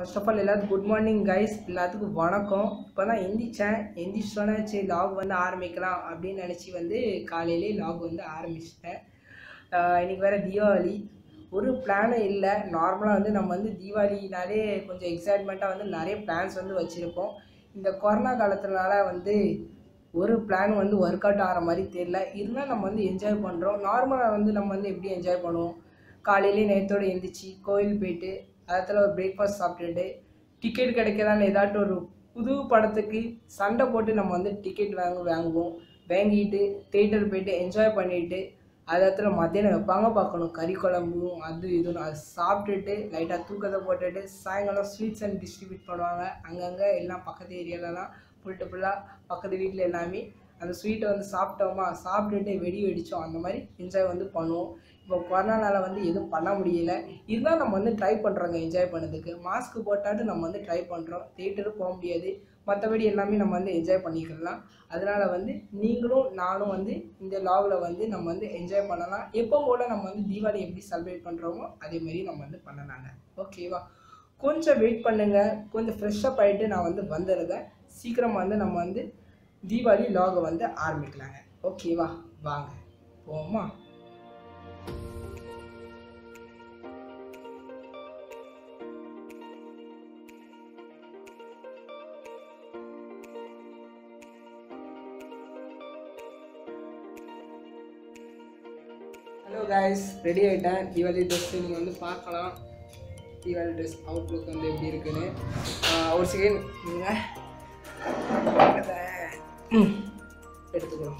First of all எல்லாத்துக்கும் good morning guys எல்லாத்துக்கும் வணக்கம் இப்போ தான் எந்திரிச்சேன் எந்திரிச்சோன்னே சரி லாக் வந்து ஆரம்பிக்கலாம் அப்படின்னு நினச்சி வந்து காலையிலே லாக் வந்து ஆரம்பிச்சிட்டேன் ஆஹ் இன்னைக்கு வேறு தீபாவளி ஒரு பிளானும் இல்லை நார்மலாக வந்து நம்ம வந்து தீபாவளினாலே கொஞ்சம் எக்ஸைட்மெண்ட்டாக வந்து நிறைய பிளான்ஸ் வந்து வச்சுருப்போம் இந்த கொரோனா காலத்துனால வந்து ஒரு பிளான் வந்து ஒர்க் அவுட் ஆகிற மாதிரி தெரியல இருந்தால் நம்ம வந்து என்ஜாய் பண்ணுறோம் நார்மலாக வந்து நம்ம வந்து எப்படி என்ஜாய் பண்ணுவோம் காலையிலே நேரத்தோடு எழுந்திரிச்சு கோயில் போயிட்டு அதில் ஒரு பிரேக்ஃபாஸ்ட் சாப்பிட்டுட்டு டிக்கெட் கிடைக்கலான்னு ஏதாட்டும் ஒரு புது படத்துக்கு சண்டை போட்டு நம்ம வந்து டிக்கெட் வாங்க வாங்குவோம் வாங்கிட்டு தேட்டர் போயிட்டு என்ஜாய் பண்ணிட்டு அது இடத்துல மத்தியானம் வைப்பாங்க பார்க்கணும் கறி குழம்பும் அது இதுன்னு அது சாப்பிட்டுட்டு லைட்டாக தூக்கத்தை போட்டுட்டு சாயங்காலம் ஸ்வீட்ஸ் அண்ட் டிஸ்ட்ரிபியூட் பண்ணுவாங்க அங்கங்கே எல்லாம் பக்கத்து ஏரியாலலாம் ஃபுல்ட்டு ஃபுல்லாக பக்கத்து வீட்டில் எல்லாமே அந்த ஸ்வீட்டை வந்து சாப்பிட்டோமா சாப்பிட்டுட்டு வெடி வெடித்தோம் அந்த மாதிரி என்ஜாய் வந்து பண்ணுவோம் இப்போ கொரோனானால வந்து எதுவும் பண்ண முடியல இருந்தால் நம்ம வந்து ட்ரை பண்ணுறோங்க என்ஜாய் பண்ணதுக்கு மாஸ்க் போட்டாட்டு நம்ம வந்து ட்ரை பண்ணுறோம் தேட்டரும் போக முடியாது மற்றபடி எல்லாமே நம்ம வந்து என்ஜாய் பண்ணிக்கலாம் அதனால் வந்து நீங்களும் நானும் வந்து இந்த லாகில் வந்து நம்ம வந்து என்ஜாய் பண்ணலாம் எப்போ போல் நம்ம வந்து தீபாவளி எப்படி செலிப்ரேட் பண்ணுறோமோ அதே மாதிரி நம்ம வந்து பண்ணலாங்க ஓகேவா கொஞ்சம் வெயிட் பண்ணுங்க கொஞ்சம் ஃப்ரெஷ்ஷப் ஆகிட்டு நான் வந்து வந்துடுறேன் சீக்கிரம் வந்து நம்ம வந்து தீபாவளி லாகை வந்து ஆரம்பிக்கலாங்க ஓகேவா வாங்க போமா ஹலோ காய்ஸ் ரெடி ஆகிட்டேன் தீபாவளி ட்ரெஸ் நீங்கள் வந்து பார்க்கலாம் தீபாவளி ட்ரெஸ் அவுட்லுக் வந்து எப்படி இருக்குன்னு ஆஹ் ஒரு செகண்ட் நீங்கள் எடுத்துக்கிறோம்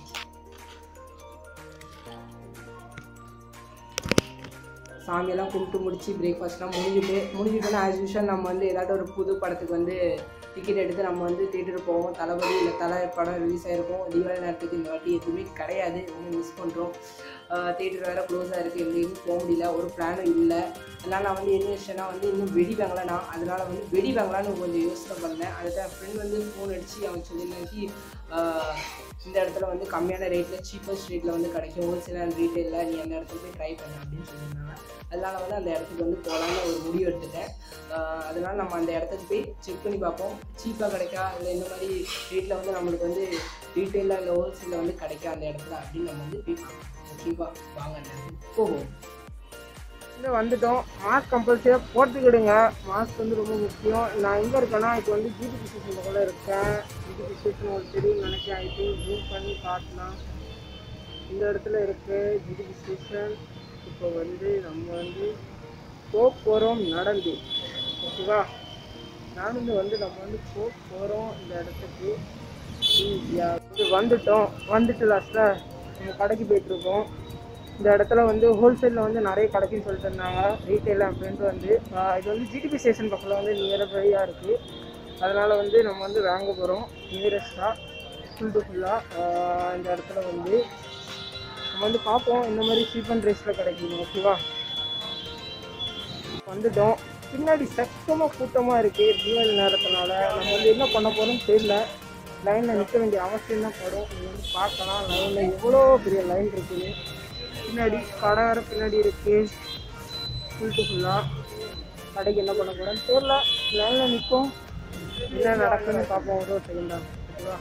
சாமியெல்லாம் கும்பிட்டு முடிச்சு பிரேக்ஃபாஸ்ட்லாம் முடிஞ்சுட்டு முடிஞ்சுட்டுனா ஆஸ் யூஷுவல் நம்ம வந்து ஏதாட்டும் ஒரு புது படத்துக்கு வந்து டிக்கெட் எடுத்து நம்ம வந்து தேட்டருக்கு போவோம் தளபதி இல்லை தலை படம் ரிலீஸ் ஆகிருக்கும் தீபாவளி நேரத்துக்கு இந்த வாட்டி எதுவுமே கிடையாது ஒன்றும் மிஸ் பண்ணுறோம் தேட்டர் வேறு க்ளோஸாக இருக்குது எங்கேயும் போக முடியல ஒரு பிளானும் இல்லை அதனால் நான் வந்து என்ன விஷயம்னா வந்து இன்னும் வெடி வாங்கலை நான் அதனால் வந்து வெடி வாங்கலான்னு கொஞ்சம் யோசனை பண்ணேன் அதுக்கு என் ஃப்ரெண்ட் வந்து ஃபோன் அடித்து அவன் சொல்லியிருந்தாக்கி ஆஹ், இந்த இடத்துல வந்து கம்மியான ரேட்டில் சீப்பஸ்ட் ரேட்டில் வந்து கிடைக்கும் ஹோல்சேல் அண்ட் ரீட்டெயிலில் நீ அந்த இடத்துல போய் ட்ரை பண்ணு அப்படின்னு சொல்லியிருந்தாங்க அதனால் வந்து அந்த இடத்துக்கு வந்து போகலான்னு ஒரு முடிவு எடுத்துட்டேன் ஆஹ், அதனால் நம்ம அந்த இடத்துக்கு போய் செக் பண்ணி பார்ப்போம் சீப்பாக கிடைக்கா இல்லை இந்த மாதிரி ரேட்டில் வந்து நம்மளுக்கு வந்து ரீட்டெயிலில் இல்லை ஹோல்சேலில் வந்து கிடைக்கா அந்த இடத்துல அப்படின்னு நம்ம வந்து போய் பார்ப்போம் ஓகேவா வாங்க அந்த இடத்துக்கு போவோம் இந்த வந்துட்டோம் மாஸ்க் கம்பல்சரியாக போட்டுக்கிடுங்க மாஸ்க் வந்து ரொம்ப முக்கியம் நான் எங்கே இருக்கேன்னா இப்போ வந்து ஜிடிபி ஸ்டேஷன் பக்கத்தில் இருக்கேன் ஜிடிபி ஸ்டேஷன் ஒரு தெரியும் நினைக்கிறேன் ஐ திங்க் ஜூம் பண்ணி காட்டலாம் இந்த இடத்துல இருக்கு ஜிடிபி ஸ்டேஷன் இப்போ வந்து நம்ம வந்து போக போகிறோம் நடந்து ஓகேவா நடந்து வந்து நம்ம வந்து போக போகிறோம் இந்த இடத்துக்கு ஈஸியாக வந்து வந்துட்டோம் வந்துட்டு லாஸ்ட்டில் நம்ம கடைக்கு போயிட்டுருக்கோம் இந்த இடத்துல வந்து ஹோல்சேலில் வந்து நிறைய கிடைக்குன்னு சொல்லிட்டு இருந்தாங்க ரீட்டைல் அப்படின்ட்டு வந்து ஆஹ் இது வந்து ஜிடிபி ஸ்டேஷன் பக்கத்தில் வந்து நியர்பையாக இருக்குது அதனால் வந்து நம்ம வந்து வாங்க போகிறோம் நியரஸ்ட்டாக ஃபுல் டு ஃபுல்லாக இந்த இடத்துல வந்து நம்ம வந்து பார்ப்போம் இந்த மாதிரி சீப் அண்ட் ரேஸில் கிடைக்குது ஓகேவா வந்துட்டோம் பின்னாடி சத்தமாக கூட்டமாக இருக்குது தீபாவளி நேரத்தினால நம்ம வந்து என்ன பண்ண போகிறோம்னு தெரியல லைனில் நிற்க வேண்டிய அவசியம் தான் படும் நீங்கள் வந்து பார்க்கலாம் லைனில் எவ்வளோ பெரிய லைன் இருக்குது பின்னாடி கடை வேறு பின்னாடி இருக்குது ஃபுல் டு ஃபுல்லாக கடைக்கு என்ன பண்ண போகிறோன்னு தெரியல லைனில் நிற்கும் என்ன நடக்குன்னு பார்ப்போம் ஒரு செகண்டா ஓகேவா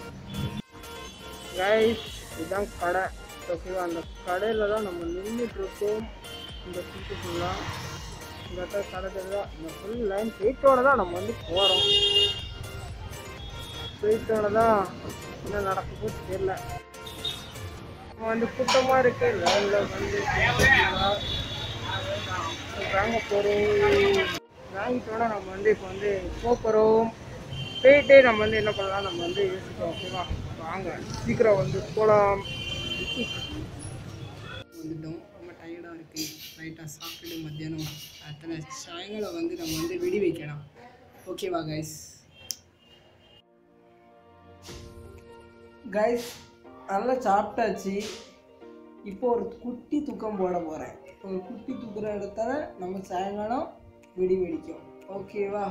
கைஸ் இதுதான் கடை ஓகேவா அந்த கடையில் தான் நம்ம நின்றுட்டு இருக்கோம் இந்த ஃபுல் டு ஃபுல்லாக இந்த இடத்துல கடை தெரியுதா இந்த ஃபுல் லைன் போயிட்டோட தான் நம்ம வந்து போகிறோம் போயிட்டோட தான் என்ன நடக்குதோ தெரியல நம்ம வந்து கூட்டமாக இருக்கு லைனில் வந்து வாங்க போகிறோம் வாங்கிட்டோட நம்ம வந்து இப்போ வந்து போக போகிறோம் போயிட்டு நம்ம வந்து என்ன பண்ணலாம் நம்ம வந்து யோசிப்போம் ஓகேவா வாங்க சீக்கிரம் வந்து போகலாம் வந்துட்டோம் ரொம்ப டயர்டாக இருக்குது லைட்டாக சாப்பிட்டுட்டு மத்தியானம் அத்தனை சாயங்காலம் வந்து நம்ம வந்து வெடி வைக்கலாம் ஓகேவா கைஸ் கைஸ் நல்லா சாப்பிட்டாச்சு இப்போ ஒரு குட்டி தூக்கம் போட போகிறேன் ஒரு குட்டி தூக்குற இடத்துல நம்ம சாயங்காலம் வெடி வெடிக்கும் ஓகேவா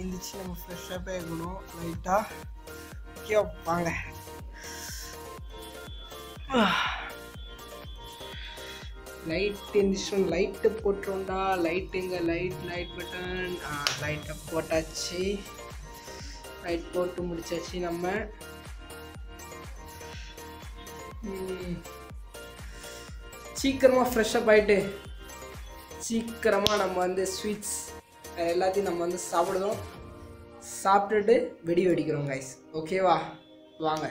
எந்திரிச்சு நம்ம ஃப்ரெஷ்ஷாக போயிருக்கணும் லைட்டாக ஓகே வாங்க லைட் எந்திரிச்சோம் லைட்டு போட்டுருண்டா லைட் எங்க லைட் லைட் பட்டன் லைட்டை போட்டாச்சு லைட் போட்டு முடிச்சாச்சு நம்ம ம். சீக்கிரமா ஃப்ரெஷ்ஷப் ஆயிட்டு சீக்கிரமா நம்ம வந்து ஸ்வீட்ஸ் எல்லாத்தையும் நம்ம வந்து சாப்பிடுவோம் சாப்பிட்டுட்டு வெடி வெடிக்கிறோம் கைஸ் ஓகேவா வாங்க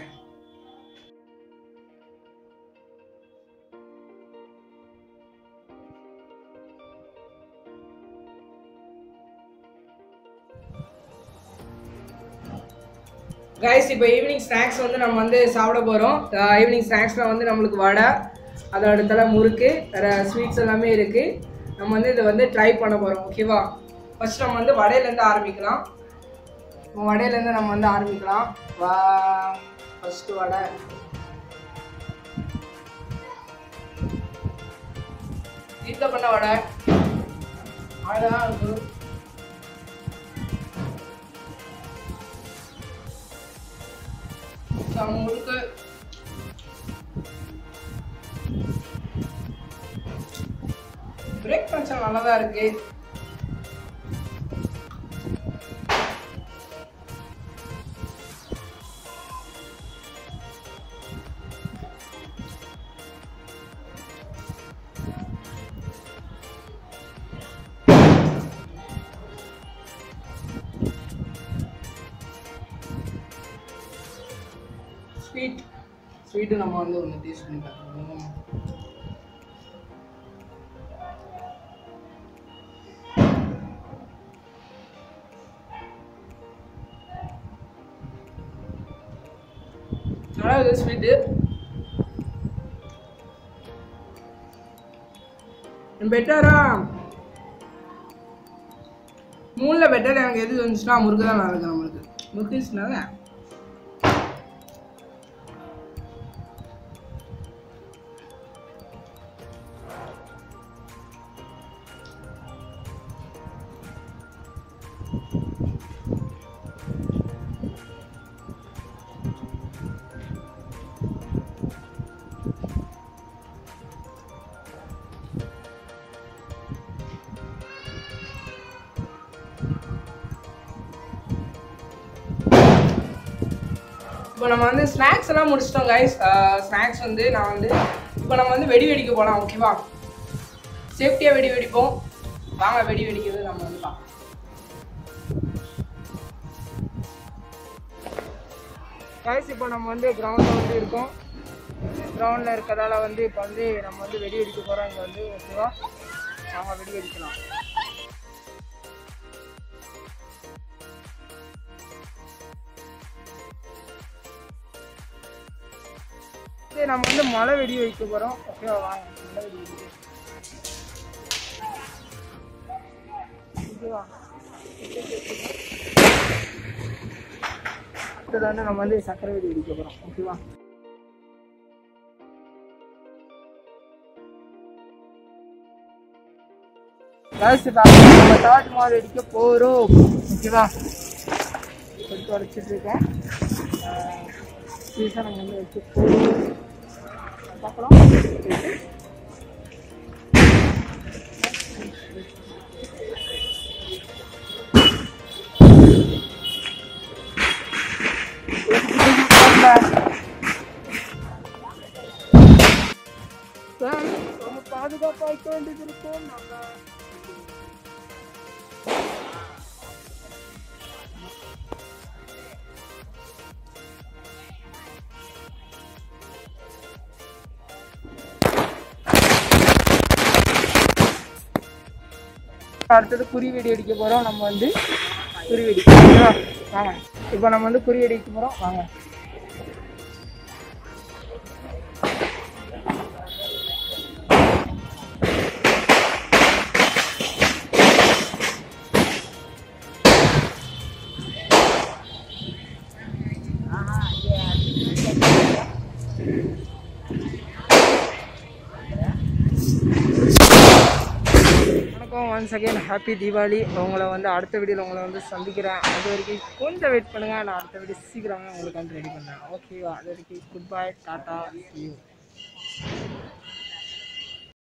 கைஸ் இப்போ ஈவினிங் ஸ்நாக்ஸ் வந்து நம்ம வந்து சாப்பிட போகிறோம் ஈவினிங் ஸ்நாக்ஸில் வந்து நம்மளுக்கு வடை அதோட இடத்துல முறுக்கு வேறு ஸ்வீட்ஸ் எல்லாமே இருக்குது நம்ம வந்து இதை வந்து ட்ரை பண்ண போகிறோம் ஓகேவா ஃபர்ஸ்ட் நம்ம வந்து வடையிலேருந்து ஆரம்பிக்கலாம் இப்போ வடையிலேருந்து நம்ம வந்து ஆரம்பிக்கலாம் வா ஃபஸ்ட்டு வடை வீட்டில் பண்ண வடை அழகாக இருக்கும் செம முறுக்கு பிரேக் ஃபங்க்ஷன் நல்லா தான் இருக்கு ஸ்வீட் ஸ்வீட்டு நம்ம வந்து ஒன்று டேஸ்ட் பண்ணி பார்க்கணும் நல்லா இருக்குது ஸ்வீட்டு பெட்டரா மூணில் பெட்டர் எனக்கு எது வந்துச்சுன்னா முறுக்கு தான் நல்லா இருக்கு நம்மளுக்கு முறுக்கு இருந்துச்சுனால இப்போ நம்ம வந்து ஸ்நாக்ஸ் எல்லாம் முடிச்சிட்டோம் கைஸ் ஸ்நாக்ஸ் வந்து நான் வந்து இப்போ நம்ம வந்து வெடி வெடிக்க போகலாம் ஓகேவா சேஃப்டியாக வெடி வெடிப்போம் வாங்க வெடி வெடிக்கிறது நம்ம வந்து பார்க்கலாம் கைஸ் இப்போ நம்ம வந்து கிரவுண்டில் வந்து இருக்கோம் கிரவுண்டில் இருக்கிறதால வந்து இப்போ வந்து நம்ம வந்து வெடி வெடிக்க போகிறோம் இங்கே வந்து ஓகேவா நாங்கள் வெடி வெடிக்கலாம் சரி நம்ம வந்து மழை வெடி வைக்க போகிறோம் ஓகேவா வாங்க மழை வெடி வைக்க ஓகேவா அடுத்தது வந்து நம்ம வந்து சக்கரை வெடி வெடிக்க போகிறோம் ஓகேவா காசு நம்ம தாட் மாடு அடிக்க போகிறோம் ஓகேவா எடுத்து உடச்சிட்டு இருக்கேன் சீசன் அங்கே வந்து வச்சு போகிறோம் பார்க்கலாம் நம்ம பாதுகாப்பாக வைக்க வேண்டியது இருக்கும் நாங்கள் அடுத்தது குறி வெடி அடிக்க போகிறோம் நம்ம வந்து குறி வெடி ஓகேவா? வாங்க இப்போ நம்ம வந்து குறி வெடி அடிக்க போகிறோம் வாங்க வணக்கம் ஒன்ஸ் அகைன் ஹாப்பி தீபாவளி உங்களை வந்து அடுத்த வீடியோவில் உங்களை வந்து சந்திக்கிறேன் அது வரைக்கும் கொஞ்சம் வெயிட் பண்ணுங்கள் நான் அடுத்த வீடியோ சீக்கிரமே உங்களுக்கு வந்து ரெடி பண்ணேன் ஓகேவா அது வரைக்கும் குட் பை டாட்டா யூ